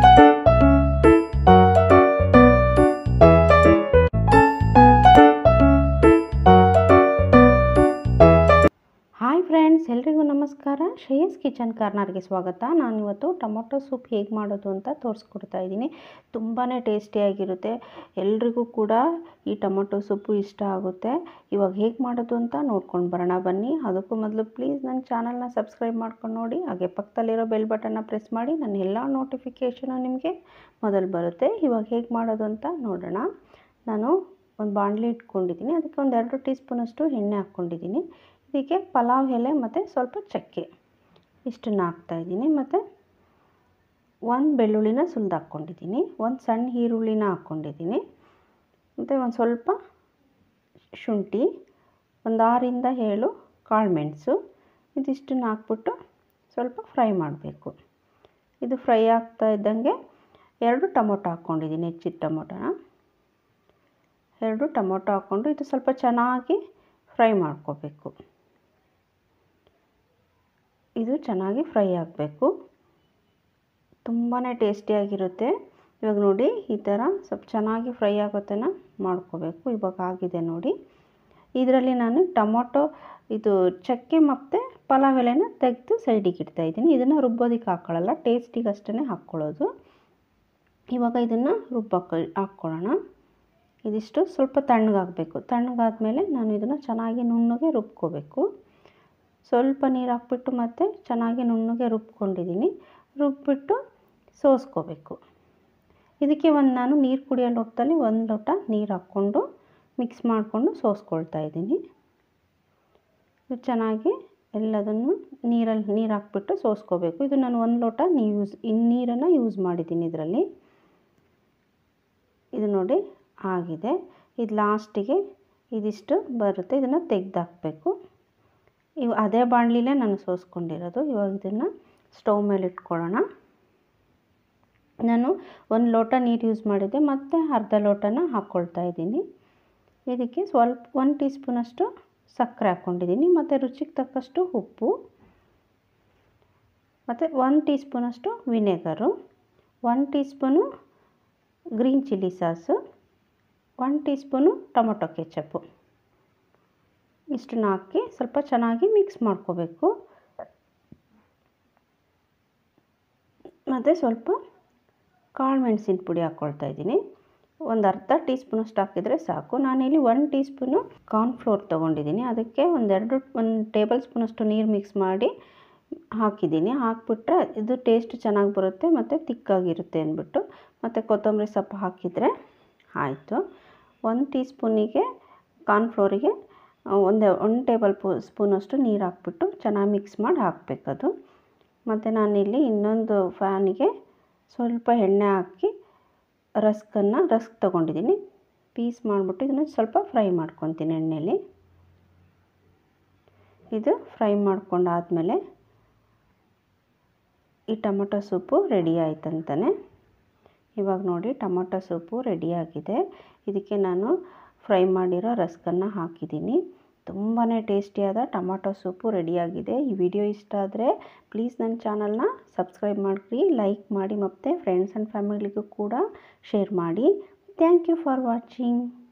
hi friends ಎಲ್ರಿಗೂ ನಮಸ್ಕಾರ Shreyas kitchen ಕಾರ್ನರ್ಗೆ ಸ್ವಾಗತ ನಾನಿವತ್ತು ಟೊಮೊಟೊ ಸೂಪ್ ಹೇಗೆ ಮಾಡೋದು ಅಂತ ತೋರಿಸ್ಕೊಡ್ತಾ ಇದ್ದೀನಿ ತುಂಬಾ ಟೇಸ್ಟಿಯಾಗಿರುತ್ತೆ ಎಲ್ರಿಗೂ ಕೂಡ ಈ ಟೊಮೊಟೊ ಸೂಪು ಇಷ್ಟ ಆಗುತ್ತೆ ಇವಾಗ ಹೇಗೆ ಮಾಡೋದು ಅಂತ ನೋಡ್ಕೊಂಡು ಬರೋಣ ಬನ್ನಿ ಅದಕ್ಕೂ ಮೊದಲು ಪ್ಲೀಸ್ ನನ್ನ ಚಾನಲ್ನ ಸಬ್ಸ್ಕ್ರೈಬ್ ಮಾಡ್ಕೊಂಡು ನೋಡಿ ಹಾಗೆ ಪಕ್ಕದಲ್ಲಿರೋ ಬೆಲ್ ಬಟನ್ನ ಪ್ರೆಸ್ ಮಾಡಿ ನನ್ನ ಎಲ್ಲ ನೋಟಿಫಿಕೇಷನು ನಿಮಗೆ ಮೊದಲು ಬರುತ್ತೆ ಇವಾಗ ಹೇಗೆ ಮಾಡೋದು ಅಂತ ನೋಡೋಣ ನಾನು ಒಂದು ಬಾಣಲಿ ಇಟ್ಕೊಂಡಿದ್ದೀನಿ ಅದಕ್ಕೆ ಒಂದು ಎರಡು ಟೀ ಸ್ಪೂನಷ್ಟು ಎಣ್ಣೆ ಹಾಕ್ಕೊಂಡಿದ್ದೀನಿ ಇದಕ್ಕೆ ಪಲಾವ್ ಎಲೆ ಮತ್ತು ಸ್ವಲ್ಪ ಚಕ್ಕೆ ಇಷ್ಟನ್ನು ಹಾಕ್ತಾಯಿದ್ದೀನಿ ಮತ್ತು ಒಂದು ಬೆಳ್ಳುಳ್ಳಿನ ಸುಲಿದು ಹಾಕ್ಕೊಂಡಿದ್ದೀನಿ ಒಂದು ಸಣ್ಣ ಈರುಳ್ಳಿನ ಹಾಕ್ಕೊಂಡಿದ್ದೀನಿ ಮತ್ತು ಒಂದು ಸ್ವಲ್ಪ ಶುಂಠಿ ಒಂದು ಆರಿಂದ ಏಳು ಕಾಳು ಮೆಣಸು ಇದಿಷ್ಟನ್ನು ಹಾಕ್ಬಿಟ್ಟು ಸ್ವಲ್ಪ ಫ್ರೈ ಮಾಡಬೇಕು ಇದು ಫ್ರೈ ಆಗ್ತಾ ಇದ್ದಂಗೆ ಎರಡು ಟೊಮೊಟೊ ಹಾಕ್ಕೊಂಡಿದ್ದೀನಿ ಹೆಚ್ಚಿದ ಟೊಮೊಟೊನ ಎರಡು ಟೊಮೊಟೊ ಹಾಕ್ಕೊಂಡು ಇದು ಸ್ವಲ್ಪ ಚೆನ್ನಾಗಿ ಫ್ರೈ ಮಾಡ್ಕೋಬೇಕು ಇದು ಚೆನ್ನಾಗಿ ಫ್ರೈ ಆಗಬೇಕು ತುಂಬಾ ಟೇಸ್ಟಿಯಾಗಿರುತ್ತೆ ಇವಾಗ ನೋಡಿ ಈ ಥರ ಸ್ವಲ್ಪ ಚೆನ್ನಾಗಿ ಫ್ರೈ ಆಗೋ ಥರ ಮಾಡ್ಕೋಬೇಕು ಇವಾಗ ಆಗಿದೆ ನೋಡಿ ಇದರಲ್ಲಿ ನಾನು ಟೊಮೊಟೊ ಇದು ಚಕ್ಕೆ ಮತ್ತು ಪಲಾವ್ ಎಲೆನ ತೆಗೆದು ಸೈಡಿಗೆ ಇಡ್ತಾಯಿದ್ದೀನಿ ಇದನ್ನು ರುಬ್ಬೋದಕ್ಕೆ ಹಾಕ್ಕೊಳ್ಳಲ್ಲ ಟೇಸ್ಟಿಗೆ ಅಷ್ಟೇ ಹಾಕ್ಕೊಳ್ಳೋದು ಇವಾಗ ಇದನ್ನು ರುಬ್ಬಕ್ಕೆ ಹಾಕ್ಕೊಳ್ಳೋಣ ಇದಿಷ್ಟು ಸ್ವಲ್ಪ ತಣ್ಣಗಾಗಬೇಕು ತಣ್ಣಗಾದ್ಮೇಲೆ ನಾನು ಇದನ್ನು ಚೆನ್ನಾಗಿ ನುಣ್ಣಗೆ ರುಬ್ಕೋಬೇಕು ಸ್ವಲ್ಪ ನೀರು ಹಾಕ್ಬಿಟ್ಟು ಮತ್ತೆ ಚೆನ್ನಾಗಿ ನುಣ್ಣಗೆ ರುಬ್ಕೊಂಡಿದ್ದೀನಿ ರುಬ್ಬಿಟ್ಟು ಸೋಸ್ಕೋಬೇಕು ಇದಕ್ಕೆ ಒಂದು ನಾನು ನೀರು ಕುಡಿಯೋ ಲೋಟದಲ್ಲಿ ಒಂದು ಲೋಟ ನೀರು ಹಾಕ್ಕೊಂಡು ಮಿಕ್ಸ್ ಮಾಡಿಕೊಂಡು ಸೋಸ್ಕೊಳ್ತಾ ಇದ್ದೀನಿ ಇದು ಚೆನ್ನಾಗಿ ಎಲ್ಲದನ್ನು ನೀರಲ್ಲಿ ನೀರು ಹಾಕ್ಬಿಟ್ಟು ಸೋಸ್ಕೋಬೇಕು ಇದು ನಾನು ಒಂದು ಲೋಟ ನೀರು ಯೂಸ್ ಇನ್ನು ನೀರನ್ನು ಯೂಸ್ ಮಾಡಿದ್ದೀನಿ ಇದರಲ್ಲಿ ಇದು ನೋಡಿ ಆಗಿದೆ ಇದು ಲಾಸ್ಟಿಗೆ ಇದಿಷ್ಟು ಬರುತ್ತೆ ಇದನ್ನು ತೆಗೆದಾಕಬೇಕು ಇವು ಅದೇ ಬಾಣಲಿಲೇ ನಾನು ಸೋಸ್ಕೊಂಡಿರೋದು ಇವಾಗ ಇದನ್ನು ಸ್ಟವ್ ಮೇಲೆ ಇಟ್ಕೊಳ್ಳೋಣ ನಾನು ಒಂದು ಲೋಟ ನೀರು ಯೂಸ್ ಮಾಡಿದ್ದೆ ಮತ್ತು ಅರ್ಧ ಲೋಟನ ಹಾಕ್ಕೊಳ್ತಾ ಇದ್ದೀನಿ ಇದಕ್ಕೆ ಸ್ವಲ್ಪ ಒಂದು ಟೀ ಸ್ಪೂನಷ್ಟು ಸಕ್ಕರೆ ಹಾಕ್ಕೊಂಡಿದ್ದೀನಿ ಮತ್ತು ರುಚಿಗೆ ತಕ್ಕಷ್ಟು ಉಪ್ಪು ಮತ್ತು ಒಂದು ಟೀ ಸ್ಪೂನಷ್ಟು vinegar one teaspoon green chilli sauce one teaspoon tomato ketchup ಇಷ್ಟನ್ನು ಹಾಕಿ ಸ್ವಲ್ಪ ಚೆನ್ನಾಗಿ ಮಿಕ್ಸ್ ಮಾಡ್ಕೋಬೇಕು ಮತ್ತು ಸ್ವಲ್ಪ ಕಾಳು ಮೆಣಸಿನ ಪುಡಿ ಹಾಕ್ಕೊಳ್ತಾ ಇದ್ದೀನಿ ಒಂದು ಅರ್ಧ ಟೀ ಸ್ಪೂನಷ್ಟು ಹಾಕಿದರೆ ಸಾಕು ನಾನಿಲ್ಲಿ ಒನ್ ಟೀ ಸ್ಪೂನು ಕಾರ್ನ್ಫ್ಲೋರ್ ತೊಗೊಂಡಿದ್ದೀನಿ ಅದಕ್ಕೆ ಒಂದೆರಡು ಒಂದು ಟೇಬಲ್ ಸ್ಪೂನಷ್ಟು ನೀರು ಮಿಕ್ಸ್ ಮಾಡಿ ಹಾಕಿದ್ದೀನಿ ಹಾಕ್ಬಿಟ್ರೆ ಇದು ಟೇಸ್ಟ್ ಚೆನ್ನಾಗಿ ಬರುತ್ತೆ ಮತ್ತು ತಿಕ್ಕಾಗಿರುತ್ತೆ ಅಂದ್ಬಿಟ್ಟು ಮತ್ತು ಕೊತ್ತಂಬರಿ ಸೊಪ್ಪು ಹಾಕಿದರೆ ಆಯಿತು ಒಂದು ಟೀ ಸ್ಪೂನಿಗೆ ಕಾರ್ನ್ಫ್ಲೋರಿಗೆ ಒಂದು ಒಂದು ಟೇಬಲ್ ಪೂ ಸ್ಪೂನಷ್ಟು ನೀರು ಹಾಕ್ಬಿಟ್ಟು ಚೆನ್ನಾಗಿ ಮಿಕ್ಸ್ ಮಾಡಿ ಹಾಕಬೇಕದು ಮತ್ತು ನಾನಿಲ್ಲಿ ಇನ್ನೊಂದು ಫ್ಯಾನಿಗೆ ಸ್ವಲ್ಪ ಎಣ್ಣೆ ಹಾಕಿ ರಸ್ಕನ್ನು ರಸ್ಕ್ ತೊಗೊಂಡಿದ್ದೀನಿ ಪೀಸ್ ಮಾಡಿಬಿಟ್ಟು ಇದನ್ನು ಸ್ವಲ್ಪ ಫ್ರೈ ಮಾಡ್ಕೊತೀನಿ ಎಣ್ಣೆಯಲ್ಲಿ ಇದು ಫ್ರೈ ಮಾಡ್ಕೊಂಡಾದಮೇಲೆ ಈ ಟೊಮೊಟೊ ಸೂಪು ರೆಡಿ ಆಯ್ತಂತಾನೆ ಇವಾಗ ನೋಡಿ ಟೊಮೊಟೊ ಸೂಪು ರೆಡಿಯಾಗಿದೆ ಇದಕ್ಕೆ ನಾನು ಫ್ರೈ ಮಾಡಿರೋ ರಸ್ಕನ್ನು ಹಾಕಿದ್ದೀನಿ ತುಂಬಾ ಟೇಸ್ಟಿಯಾದ ಟೊಮೊಟೊ ಸೂಪು ರೆಡಿಯಾಗಿದೆ ಈ ವಿಡಿಯೋ ಇಷ್ಟ ಆದರೆ ಪ್ಲೀಸ್ ನನ್ನ ಚಾನಲ್ನ ಸಬ್ಸ್ಕ್ರೈಬ್ ಮಾಡಿರಿ ಲೈಕ್ ಮಾಡಿ ಮತ್ತು ಫ್ರೆಂಡ್ಸ್ ಆ್ಯಂಡ್ ಫ್ಯಾಮಿಲಿಗೂ ಕೂಡ ಶೇರ್ ಮಾಡಿ ಥ್ಯಾಂಕ್ ಯು ಫಾರ್ ವಾಚಿಂಗ್